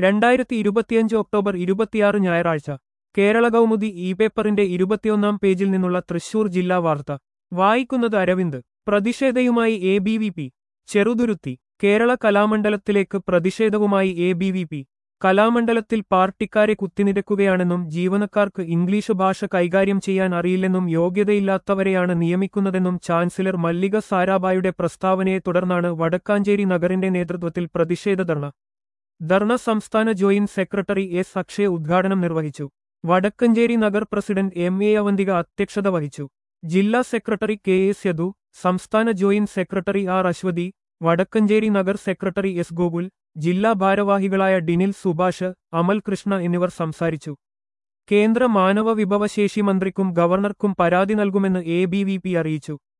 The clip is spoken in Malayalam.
രണ്ടായിരത്തി ഇരുപത്തിയഞ്ച് ഒക്ടോബർ ഇരുപത്തിയാറ് ഞായറാഴ്ച കേരള കൗമുദി ഇ പേപ്പറിന്റെ ഇരുപത്തിയൊന്നാം പേജിൽ നിന്നുള്ള തൃശൂർ ജില്ലാ വാർത്ത വായിക്കുന്നത് അരവിന്ദ് പ്രതിഷേധയുമായി A B V P Cheruthuruthy Kerala കലാമണ്ഡലത്തിലേക്ക് പ്രതിഷേധവുമായി എ ബി വി പി കലാമണ്ഡലത്തിൽ പാർട്ടിക്കാരെ കുത്തിനിരക്കുകയാണെന്നും ജീവനക്കാർക്ക് ഇംഗ്ലീഷ് ഭാഷ കൈകാര്യം ചെയ്യാൻ അറിയില്ലെന്നും യോഗ്യതയില്ലാത്തവരെയാണ് നിയമിക്കുന്നതെന്നും ചാൻസലർ മല്ലിക സാരാഭായുടെ പ്രസ്താവനയെ തുടർന്നാണ് വടക്കാഞ്ചേരി നഗറിന്റെ നേതൃത്വത്തിൽ പ്രതിഷേധ ധർണ ധർണ സംസ്ഥാന ജോയിന്റ് സെക്രട്ടറി എസ് അക്ഷയ് ഉദ്ഘാടനം നിർവഹിച്ചു Vadakkanchery Nagar president M A Avanthika അധ്യക്ഷത വഹിച്ചു ജില്ലാ സെക്രട്ടറി കെ എസ് യദു സംസ്ഥാന joint secretary R Aswathy Vadakkanchery Nagar secretary S Gokul ജില്ലാ ഭാരവാഹികളായ ഡിനിൽ സുഭാഷ് അമൽ കൃഷ്ണ എന്നിവർ സംസാരിച്ചു കേന്ദ്ര മാനവ വിഭവശേഷി മന്ത്രിക്കും ഗവർണർക്കും പരാതി നൽകുമെന്ന് എ അറിയിച്ചു